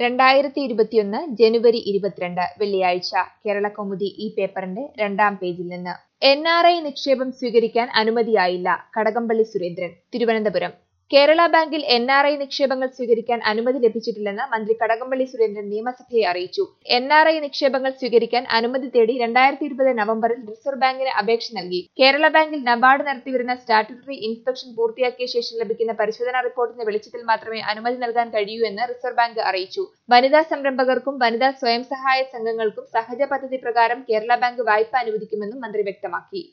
രണ്ടായിരത്തി ഇരുപത്തിയൊന്ന് ജനുവരി ഇരുപത്തിരണ്ട് വെള്ളിയാഴ്ച കേരളകൗമുദി ഈ പേപ്പറിന്റെ രണ്ടാം പേജിൽ നിന്ന് എൻ ആർ ഐ നിക്ഷേപം സ്വീകരിക്കാൻ അനുമതിയായില്ല കടകംപള്ളി സുരേന്ദ്രൻ തിരുവനന്തപുരം കേരള ബാങ്കിൽ എൻ ആർ ഐ നിക്ഷേപങ്ങൾ സ്വീകരിക്കാൻ അനുമതി ലഭിച്ചിട്ടില്ലെന്ന് മന്ത്രി കടകംപള്ളി സുരേന്ദ്രൻ നിയമസഭയെ അറിയിച്ചു എൻ ആർ ഐ നിക്ഷേപങ്ങൾ സ്വീകരിക്കാൻ അനുമതി തേടി രണ്ടായിരത്തി ഇരുപത് നവംബറിൽ റിസർവ് ബാങ്കിന് അപേക്ഷ നൽകി കേരള ബാങ്കിൽ നബാർഡ് നടത്തിവരുന്ന സ്റ്റാറ്റുട്ടറി ഇൻസ്പെക്ഷൻ പൂർത്തിയാക്കിയ ശേഷം ലഭിക്കുന്ന പരിശോധനാ റിപ്പോർട്ടിന്റെ വെളിച്ചത്തിൽ മാത്രമേ അനുമതി നൽകാൻ കഴിയൂ എന്ന് റിസർവ് ബാങ്ക് അറിയിച്ചു വനിതാ സംരംഭകർക്കും വനിതാ സ്വയം സഹായ സംഘങ്ങൾക്കും സഹജ പദ്ധതി പ്രകാരം കേരള ബാങ്ക് വായ്പ അനുവദിക്കുമെന്നും മന്ത്രി വ്യക്തമാക്കി